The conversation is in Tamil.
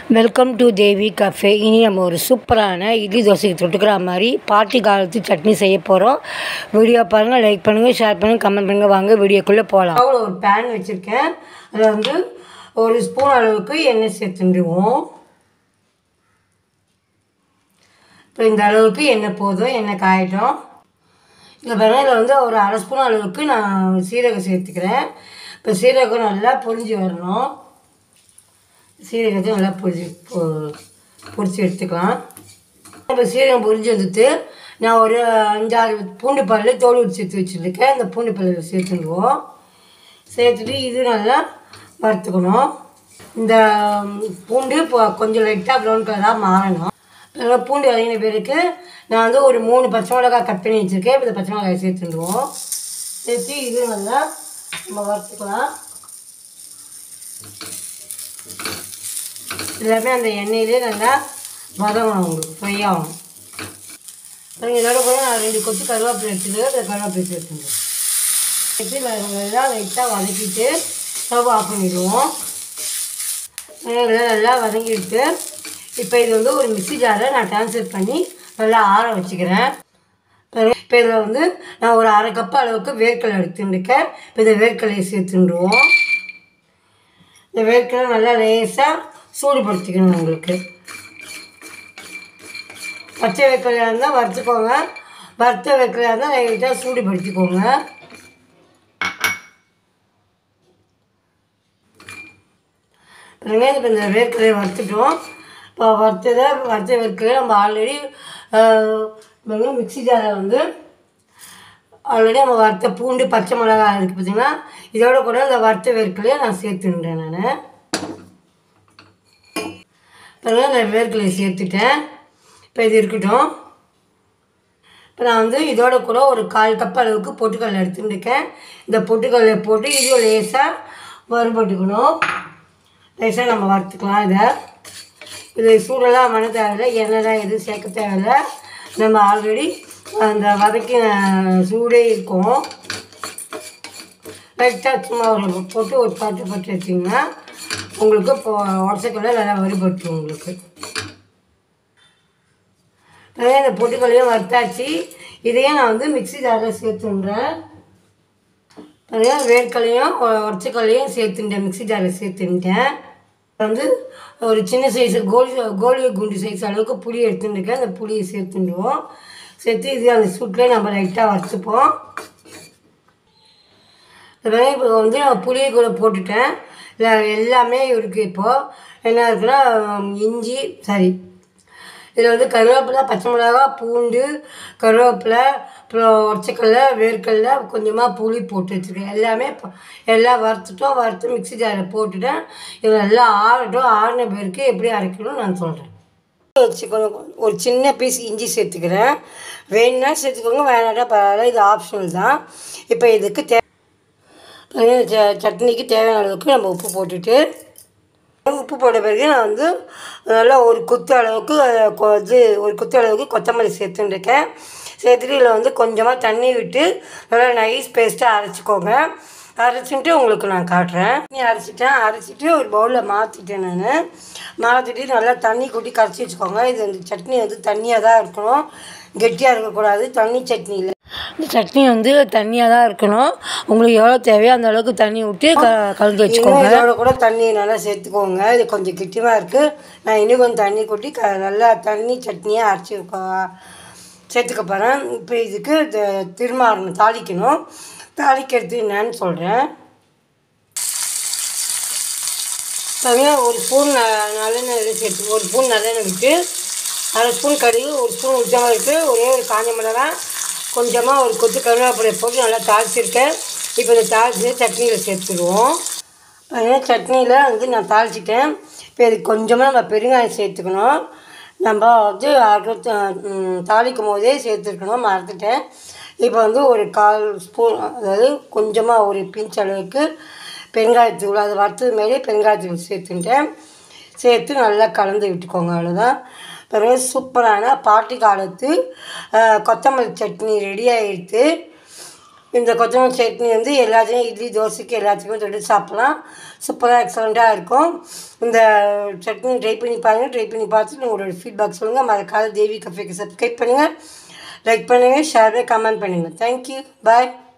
வெல்கம் டு தேவி கஃபே இனி நம்ம ஒரு சூப்பரான இட்லி தோசைக்கு தொட்டுக்கிற மாதிரி பாட்டி காலத்து சட்னி செய்ய போகிறோம் வீடியோ பாருங்கள் லைக் பண்ணுங்கள் ஷேர் பண்ணுங்கள் கமெண்ட் பண்ணுங்கள் வாங்க வீடியோக்குள்ளே போகலாம் அவ்வளோ ஒரு பேன் வச்சுருக்கேன் அதில் வந்து ஒரு ஸ்பூன் அளவுக்கு எண்ணெய் சேர்த்துடுவோம் இப்போ இந்த அளவுக்கு எண்ணெய் போதும் எண்ணெய் காயட்டும் இந்த பாருங்கள் இதில் வந்து ஒரு அரை ஸ்பூன் அளவுக்கு நான் சீரகம் சேர்த்துக்கிறேன் இப்போ சீரகம் நல்லா பொரிஞ்சு வரணும் சீரகத்தை நல்லா பொரிச்சு பொ பொரிச்சு எடுத்துக்கலாம் இப்போ சீரகம் பொரிஞ்சு வந்துட்டு நான் ஒரு அஞ்சாறு பூண்டு பல்லு தோல் உரிச்சு சேர்த்து வச்சுருக்கேன் இந்த பூண்டு பல்லு சேர்த்துடுவோம் சேர்த்துட்டு இது நல்லா வறுத்துக்கணும் இந்த பூண்டு இப்போ கொஞ்சம் லைட்டாக ப்ரௌன் கலராக மாறணும் இப்போ பூண்டு வதங்கின பிறகு நான் வந்து ஒரு மூணு பச்சை மிளகாய் கட் பண்ணி வச்சுருக்கேன் இப்போ இந்த பச்சை மிளகாய் சேர்த்துடுவோம் சேர்த்து இது நல்லா நம்ம வறுத்துக்கலாம் எல்லாமே அந்த எண்ணெயிலே நல்லா வதங்கணும் உங்களுக்கு ஃப்ரை ஆகணும் அப்புறம் இதோட கூட நான் ரெண்டு கொத்து கருவேப்பிலை எடுத்துக்கிறேன் அந்த கருவேப்பிலை சேர்த்துங்க எடுத்து நல்லா லைட்டாக வதக்கிட்டு ஸ்டவ் ஆஃப் பண்ணிடுவோம் இதெல்லாம் நல்லா வதங்கிட்டு இப்போ இது வந்து ஒரு மிக்ஸி ஜாரை நான் ட்ரான்ஸ்ஃபர் பண்ணி நல்லா ஆற வச்சுக்கிறேன் இப்போ இதில் வந்து நான் ஒரு அரை கப் அளவுக்கு வேர்க்கடலை எடுத்துட்டுருக்கேன் இப்போ இந்த வேர்க்கடலையை சேர்த்துடுவோம் இந்த வேர்க்கடலை நல்லா லேசாக சூடுபடுத்திக்கணும் உங்களுக்கு பச்சை வேர்க்கடலையாக இருந்தால் வறுத்துக்கோங்க வறுத்த வேர்க்கடலையாக இருந்தால் லைட்டாக சூடுபடுத்திக்கோங்க பாருங்க இப்போ இந்த வேர்க்கடலையை வறுத்துட்டோம் இப்போ வறுத்ததை வறுத்த வேர்க்கடலை நம்ம ஆல்ரெடி மிக்ஸி ஜாரில் வந்து ஆல்ரெடி நம்ம வறுத்த பூண்டு பச்சை மிளகாய் இருக்குது பார்த்தீங்கன்னா இதோட கூட இந்த வறுத்த வேர்க்கலையை நான் சேர்த்துன்றேன் நான் பாருங்க இந்த வேர்க்கலையை சேர்த்துட்டேன் இப்போ இது இருக்கட்டும் இப்போ நான் வந்து இதோட கூட ஒரு கால் கப் அளவுக்கு பொட்டுக்கடலை எடுத்துட்டுருக்கேன் இந்த பொட்டுக்கடலை போட்டு இதுவும் லேசாக வறுபட்டுக்கணும் லேசாக நம்ம வறுத்துக்கலாம் இதை இது சூடெல்லாம் மன தேவையில்லை எண்ணெய்லாம் எதுவும் சேர்க்க தேவையில்லை நம்ம ஆல்ரெடி அந்த வதக்கின சூடே இருக்கும் லைட்டாக சும்மா ஒரு போட்டு ஒரு பட்டு பட்டு வச்சிங்கன்னா உங்களுக்கு இப்போ உடச்சக்கல்ல நல்லா வறுபட்டு உங்களுக்கு அதே இந்த பொட்டுக்கல்லையும் வறுத்தாச்சு இதையும் நான் வந்து மிக்ஸி ஜாரில் சேர்த்துன்றேன் அதே வேர்க்கல்லையும் உடச்சக்கல்லையும் சேர்த்துட்டேன் மிக்ஸி ஜாரில் சேர்த்துட்டேன் வந்து ஒரு சின்ன சைஸ் கோலி கோலி குண்டு சைஸ் அளவுக்கு புளி எடுத்துட்டுருக்கேன் அந்த புளியை சேர்த்துடுவோம் சேர்த்து இது அந்த சூட்டில் நம்ம லைட்டாக வறுத்துப்போம் இதெல்லாம் இப்போ வந்து நான் புளியை கூட போட்டுட்டேன் இல்லை எல்லாமே இருக்குது இப்போது என்ன இருக்குன்னா இஞ்சி சாரி இதில் வந்து கருவேப்பிலை பச்சை மிளகா பூண்டு கருவேப்பிலை அப்புறம் உடச்சக்கல்ல வேர்க்கடல கொஞ்சமாக புளி போட்டு வச்சுருக்கேன் எல்லாமே எல்லாம் வறுத்துட்டோம் வறுத்து மிக்ஸி ஜாரில் போட்டுட்டேன் இதில் எல்லாம் ஆறட்டும் ஆறின பேருக்கு எப்படி அரைக்கணும்னு நான் சொல்கிறேன் வச்சுக்கோங்க ஒரு சின்ன பீஸ் இஞ்சி சேர்த்துக்கிறேன் வேணும்னா சேர்த்துக்கோங்க வேணாட்டா பரவாயில்ல இது ஆப்ஷனல் தான் இப்போ இதுக்கு தே சட்னிக்கு தேவையான அளவுக்கு நம்ம உப்பு போட்டுட்டு உப்பு போட்ட பிறகு நான் வந்து நல்லா ஒரு குத்து அளவுக்கு இது ஒரு குத்து அளவுக்கு கொத்தமல்லி சேர்த்துட்டுருக்கேன் சேர்த்துட்டு இதில் வந்து கொஞ்சமாக தண்ணி விட்டு நல்லா நைஸ் பேஸ்ட்டாக அரைச்சிக்கோங்க அரைச்சிட்டு உங்களுக்கு நான் காட்டுறேன் தண்ணி அரைச்சிட்டேன் அரைச்சிட்டு ஒரு பவுலில் மாற்றிட்டேன் நான் மாற்றிட்டு நல்லா தண்ணி கூட்டி கரைச்சி வச்சுக்கோங்க இது இந்த சட்னி வந்து தண்ணியாக தான் இருக்கணும் கெட்டியாக இருக்கக்கூடாது தண்ணி சட்னி இல்லை இந்த சட்னி வந்து தண்ணியாக தான் இருக்கணும் உங்களுக்கு எவ்வளோ தேவையோ அந்த அளவுக்கு தண்ணி விட்டு க கலந்து வச்சுக்கோங்க இதோட கூட தண்ணி நல்லா சேர்த்துக்கோங்க இது கொஞ்சம் கெட்டியமாக இருக்குது நான் இன்னும் கொஞ்சம் தண்ணி கொட்டி க நல்லா தண்ணி சட்னியாக அரைச்சி சேர்த்துக்க போகிறேன் இப்போ இதுக்கு திருமாறணும் தாளிக்கணும் தாளிக்கிறது என்னன்னு சொல்கிறேன் தனியாக ஒரு ஸ்பூன் நல்லெண்ணெய் சேர்த்து ஒரு ஸ்பூன் நல்லெண்ணெய் விட்டு அரை ஸ்பூன் கடுகு ஒரு ஸ்பூன் உச்சமாக விட்டு ஒரே ஒரு காஞ்ச மிளகாய் கொஞ்சமாக ஒரு கொத்து கருவேப்பிலை போட்டு நல்லா தாளிச்சிருக்கேன் இப்போ இந்த தாளிச்சு சட்னியில் சேர்த்துடுவோம் அதனால் சட்னியில் வந்து நான் தாளிச்சிட்டேன் இப்போ இதுக்கு கொஞ்சமாக நம்ம பெருங்காயம் சேர்த்துக்கணும் நம்ம வந்து அடுத்த தாளிக்கும் போதே சேர்த்துருக்கணும் மறந்துட்டேன் இப்போ வந்து ஒரு கால் ஸ்பூன் அதாவது கொஞ்சமாக ஒரு பிஞ்ச் அளவுக்கு பெருங்காயத்தூள் அது வறுத்தது மேலே பெருங்காயத்தூள் சேர்த்துட்டேன் சேர்த்து நல்லா கலந்து விட்டுக்கோங்க அவ்வளோதான் பிறகு சூப்பரான பாட்டி காலத்து கொத்தமல்லி சட்னி ரெடி ஆகிடுது இந்த கொத்தமல்லி சட்னி வந்து எல்லாத்தையும் இட்லி தோசைக்கு எல்லாத்துக்குமே தொட்டு சாப்பிட்லாம் சூப்பராக எக்ஸலண்ட்டாக இருக்கும் இந்த சட்னி ட்ரை பண்ணி பாருங்கள் ட்ரை பண்ணி பார்த்துட்டு உங்களோட ஃபீட்பேக் சொல்லுங்கள் மறக்காத தேவி கஃபேக்கு சப்ஸ்கிரைப் பண்ணுங்கள் லைக் பண்ணுங்கள் ஷேர் கமெண்ட் பண்ணுங்கள் தேங்க்யூ பாய்